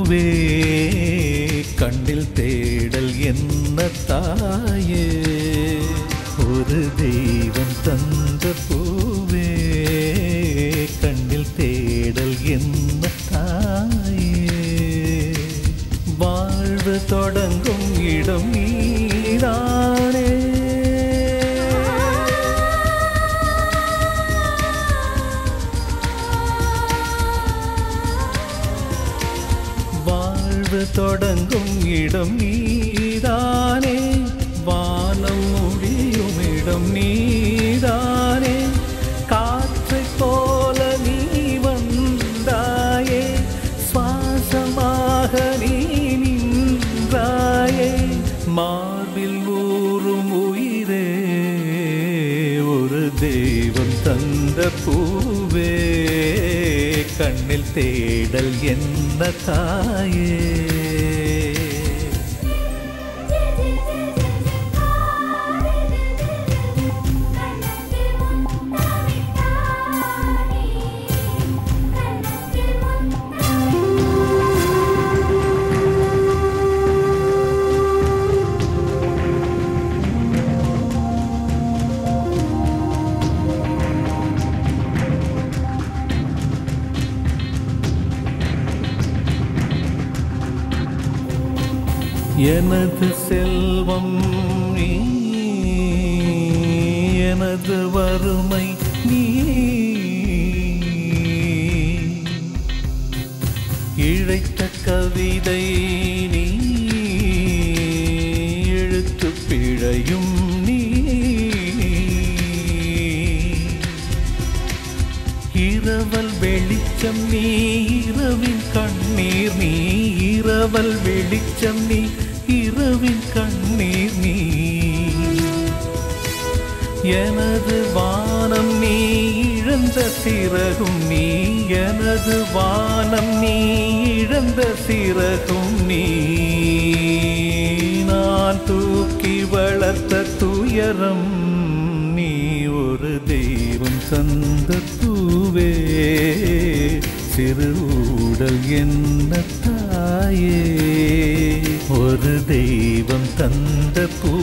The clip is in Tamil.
பூவே கண்ணில் தேடல் என்ன தாயே ஒரு தெய்வம் தந்த பூவே கண்ணில் தேடல் என்ன தாயே வாழ்வு தொடங்கும் இடம் நீதானே வாழ்வு தொடங்கும் இடம் நீதானே வானம் முடியும் இடம் நீதானே காற்றைப் போல நீ வந்தாயே சுவாசமாக நீ நின்றாயே மார்பில் ஊறும் உயிரே ஒரு தெய்வம் தந்த பூவே கண்ணில் தேடல் என்ன தாயே எனது செல்வம் நீ எனது வறுமை நீ இழைத்த கவிதை நீ எழுத்து பிழையும் நீ இரவல் வெளிச்சம் நீ இரவின் கண்ணீர் நீ இரவல் வெளிச்சம் நீ இரவின் கண்ணீர் நீ எனது வானம் நீ இழந்த சிறகும் நீ எனது வானம் நீ இழந்த சிறகும் நீ நான் தூக்கி வளர்த்த துயரம் நீ ஒரு தெய்வம் தந்த பூவே சிறு ஊடல் என்ன தாயே ஒரு தெய்வம் தந்த பூ